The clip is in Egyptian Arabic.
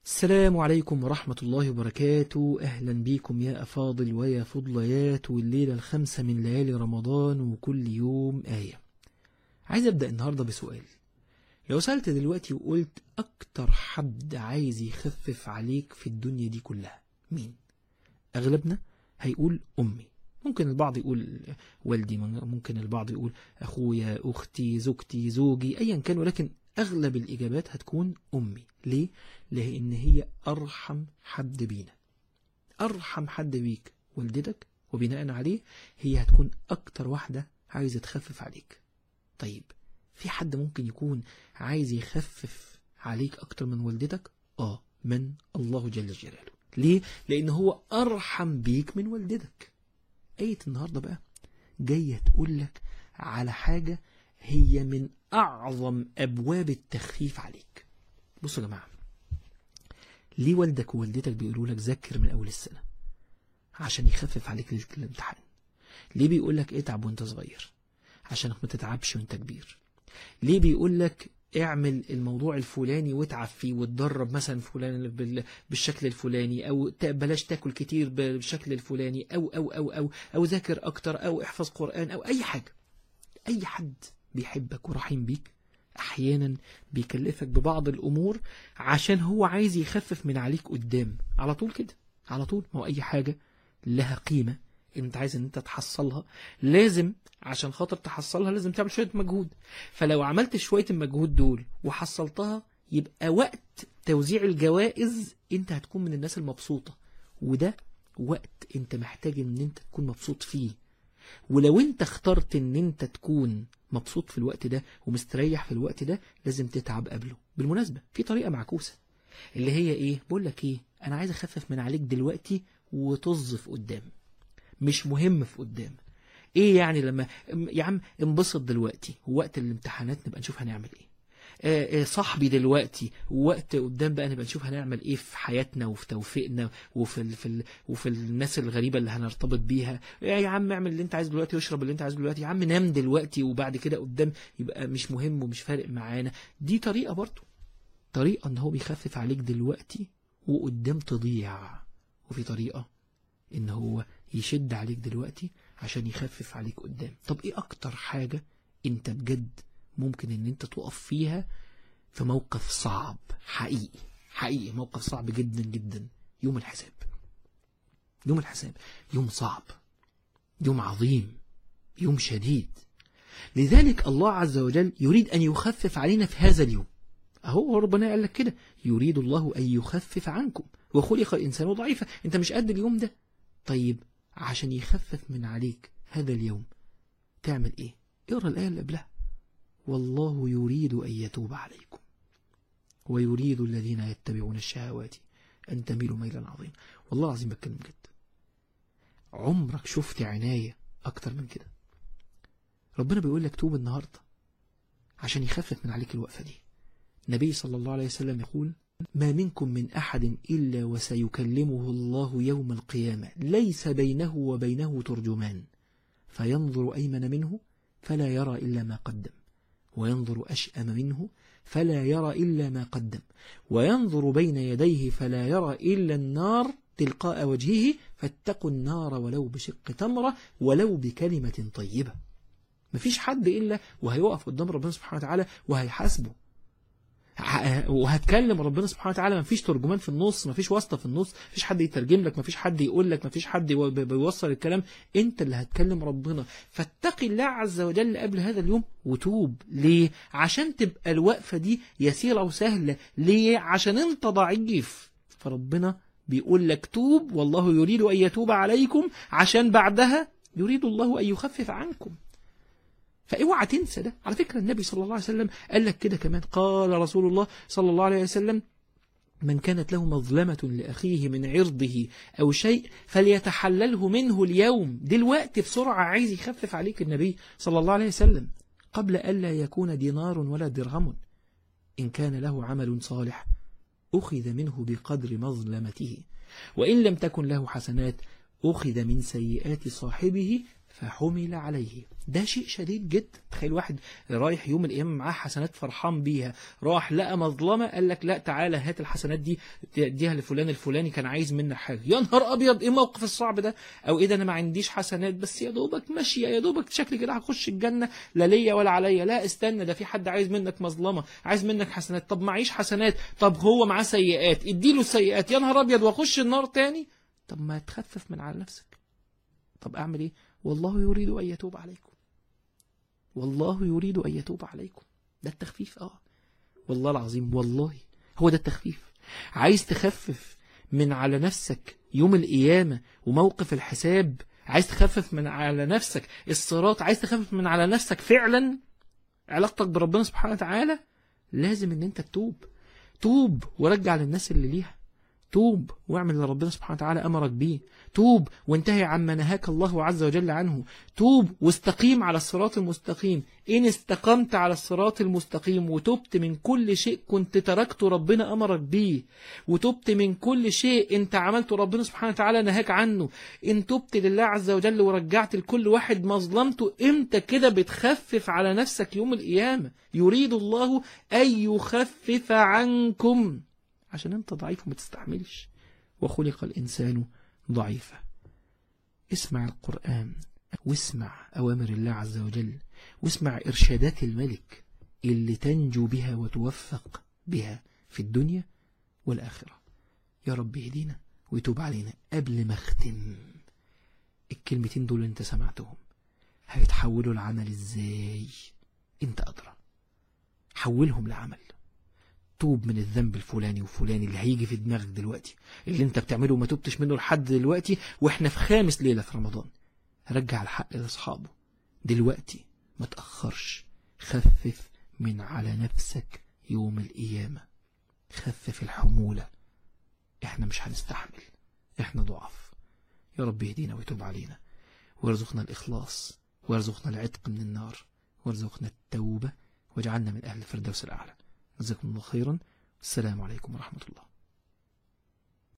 السلام عليكم ورحمة الله وبركاته أهلا بيكم يا أفاضل ويا فضليات والليلة الخمسة من ليالي رمضان وكل يوم آية عايز أبدأ النهاردة بسؤال لو سألت دلوقتي وقلت أكتر حد عايز يخفف عليك في الدنيا دي كلها مين؟ أغلبنا هيقول أمي ممكن البعض يقول والدي ممكن البعض يقول أخويا أختي زوجتي زوجي أيا كان ولكن أغلب الإجابات هتكون أمي ليه؟ لأن هي أرحم حد بينا أرحم حد بيك والدتك وبناء عليه هي هتكون أكتر واحدة عايزة تخفف عليك طيب في حد ممكن يكون عايز يخفف عليك أكتر من والدتك؟ آه من الله جل جلاله ليه؟ لأن هو أرحم بيك من والدتك آية النهاردة بقى جاية تقول لك على حاجة هي من أعظم أبواب التخفيف عليك بصوا يا جماعة ليه والدك ووالدتك بيقولوا لك ذاكر من أول السنة عشان يخفف عليك ليلة الامتحان ليه بيقول لك اتعب وانت صغير عشان ما تتعبش وانت كبير ليه بيقول لك اعمل الموضوع الفلاني واتعب فيه وتدرب مثلا فلان بال- بالشكل الفلاني او ت- بلاش تاكل كتير بالشكل الفلاني او او او او او ذاكر اكتر او احفظ قرآن او اي حاجة اي حد بيحبك ورحيم بيك احيانا بيكلفك ببعض الامور عشان هو عايز يخفف من عليك قدام على طول كده على طول ما هو اي حاجة لها قيمة انت عايز ان انت تحصلها لازم عشان خاطر تحصلها لازم تعمل شوية مجهود فلو عملت شوية المجهود دول وحصلتها يبقى وقت توزيع الجوائز انت هتكون من الناس المبسوطة وده وقت انت محتاج ان انت تكون مبسوط فيه ولو انت اخترت ان انت تكون مبسوط في الوقت ده ومستريح في الوقت ده لازم تتعب قبله بالمناسبة في طريقة معكوسة اللي هي ايه بقول لك ايه انا عايز اخفف من عليك دلوقتي وطز في قدام مش مهم في قدام ايه يعني لما يا عم انبسط دلوقتي ووقت الامتحانات نبقى نشوف هنعمل ايه آه، آه، صاحبي دلوقتي ووقت قدام بقى نبقى نشوف هنعمل ايه في حياتنا وفي توفيقنا وفي ال... في ال... وفي الناس الغريبه اللي هنرتبط بيها يا عم اعمل اللي انت عايزه دلوقتي واشرب اللي انت عايزه دلوقتي يا عم نام دلوقتي وبعد كده قدام يبقى مش مهم ومش فارق معانا دي طريقه برضو طريقه ان هو بيخفف عليك دلوقتي وقدام تضيع وفي طريقه ان هو يشد عليك دلوقتي عشان يخفف عليك قدام طب ايه اكتر حاجه انت بجد ممكن ان انت تقف فيها في موقف صعب حقيقي حقيقي موقف صعب جدا جدا يوم الحساب يوم الحساب يوم صعب يوم عظيم يوم شديد لذلك الله عز وجل يريد أن يخفف علينا في هذا اليوم أهو ربنا قال لك كده يريد الله أن يخفف عنكم وخلق الإنسان ضعيفا أنت مش قد اليوم ده طيب عشان يخفف من عليك هذا اليوم تعمل إيه اقرأ الآية اللي قبلها والله يريد أن يتوب عليكم ويريد الذين يتبعون الشهوات أن تميلوا ميلا عظيما والله العظيم بتكلم جد عمرك شفت عناية أكتر من كده ربنا بيقول لك توب النهاردة عشان يخفف من عليك الوقفة دي النبي صلى الله عليه وسلم يقول ما منكم من أحد إلا وسيكلمه الله يوم القيامة ليس بينه وبينه ترجمان فينظر أيمن منه فلا يرى إلا ما قدم وينظر أشأم منه فلا يرى إلا ما قدم وينظر بين يديه فلا يرى إلا النار تلقاء وجهه فاتقوا النار ولو بشق تمرة ولو بكلمة طيبة مفيش حد إلا وهيقف قدام ربنا سبحانه وتعالى وهيحاسبه ه- وهتكلم ربنا سبحانه وتعالى مفيش ترجمان في النص مفيش واسطة في النص مفيش حد يترجم لك مفيش حد يقول لك مفيش حد يو- بي- بيوصل الكلام انت اللي هتكلم ربنا فاتقي الله عز وجل قبل هذا اليوم وتوب ليه عشان تبقى الوقفة دي يسيرة وسهلة ليه عشان انت ضعيف فربنا بيقول لك توب والله يريد أن يتوب عليكم عشان بعدها يريد الله أن يخفف عنكم فاوعى تنسى ده على فكرة النبي صلى الله عليه وسلم قال لك كده كمان قال رسول الله صلى الله عليه وسلم من كانت له مظلمة لأخيه من عرضه أو شيء فليتحلله منه اليوم دلوقتي بسرعة عايز يخفف عليك النبي صلى الله عليه وسلم قبل ألا يكون دينار ولا درهم إن كان له عمل صالح أخذ منه بقدر مظلمته وإن لم تكن له حسنات أخذ من سيئات صاحبه فحمل عليه ده شيء شديد جدا تخيل واحد رايح يوم القيامة معاه حسنات فرحان بيها راح لقى مظلمة قال لك لا تعالى هات الحسنات دي تديها لفلان الفلاني كان عايز منك حاجة يا نهار أبيض إيه الموقف الصعب ده أو إيه ده أنا ما عنديش حسنات بس يا دوبك ماشية يا دوبك شكلي كده هخش الجنة لا ليا ولا عليا لا استنى ده في حد عايز منك مظلمة عايز منك حسنات طب معيش حسنات طب هو معاه سيئات اديله السيئات يا نهار أبيض واخش النار تاني طب ما تخفف من على نفسك طب أعمل إيه والله يريد أن يتوب عليكم والله يريد أن يتوب عليكم ده التخفيف آه والله العظيم والله هو ده التخفيف عايز تخفف من على نفسك يوم القيامة وموقف الحساب عايز تخفف من على نفسك الصراط عايز تخفف من على نفسك فعلا علاقتك بربنا سبحانه وتعالى لازم ان انت تتوب توب ورجع للناس اللي ليها توب واعمل اللي ربنا سبحانه وتعالى أمرك بيه توب وانتهي عما نهاك الله عز وجل عنه توب واستقيم على الصراط المستقيم إن استقمت على الصراط المستقيم وتبت من كل شيء كنت تركته ربنا أمرك بيه وتبت من كل شيء انت عملته ربنا سبحانه وتعالى نهاك عنه إن تبت لله عز وجل ورجعت لكل واحد مظلمته امتى كده بتخفف على نفسك يوم القيامة يريد الله أن يخفف عنكم عشان انت ضعيف وما تستحملش وخلق الإنسان ضعيفا اسمع القرآن واسمع أوامر الله عز وجل واسمع إرشادات الملك اللي تنجو بها وتوفق بها في الدنيا والآخرة يا رب اهدينا ويتوب علينا قبل ما اختم الكلمتين دول اللي انت سمعتهم هيتحولوا لعمل ازاي انت أدرى حولهم لعمل توب من الذنب الفلاني وفلاني اللي هيجي في دماغك دلوقتي اللي انت بتعمله وما توبتش منه لحد دلوقتي واحنا في خامس ليلة في رمضان رجع الحق لاصحابه دلوقتي ما تأخرش خفف من على نفسك يوم القيامة خفف الحمولة احنا مش هنستحمل احنا ضعف يا رب يهدينا ويتوب علينا وارزقنا الإخلاص وارزقنا العتق من النار وارزقنا التوبة واجعلنا من أهل الفردوس الأعلى جزاكم الله خيرا السلام عليكم ورحمة الله